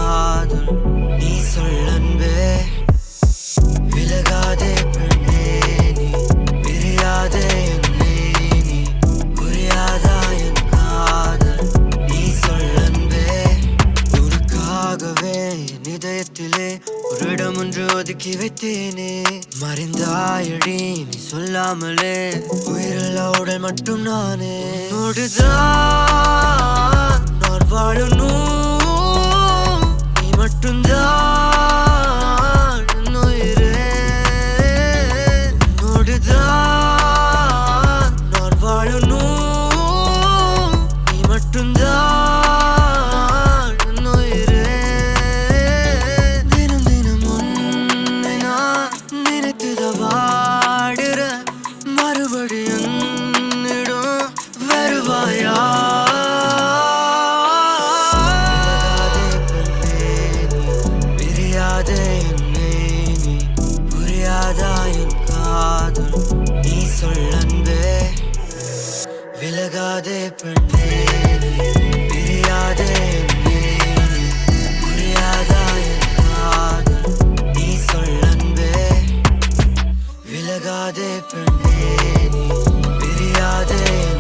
காதல் நீ சொல்லன்பே விலகாதே பெண்ணே நீ பிரியாதே என்னை நீ புரியாதா என் காதல் நீ சொல்லன்பே உனக்காகவே என் இதயத்திலே ஒரு இடம் ஒன்று ஒதுக்கி வைத்தேனே மறைந்தாயடி நீ சொல்லாமலே உயிரில்லா உடல் மட்டும் நானே உன்னோடுதான் நான் வாழணும் நீ மட்டும்தான் என் உயிரே உன்னோடுதான் நான் வாழணும் நீ மட்டும்தான் என் உயிரே தினம் தினம் உன்னை நான் நினைத்துதான் வாடுறேன் மறுபடியும் என்னிடம் வருவாயா விரியாதே என்னை நீ புரியாதா என் காதல் நீ சொல்லன்பே விலகாதே பெண்ணே நீ பிரியாதே என்னை நீ புரியாதா என் காதல் நீ சொல்லன்பே விலகாதே பெண்ணே நீ பிரியாதே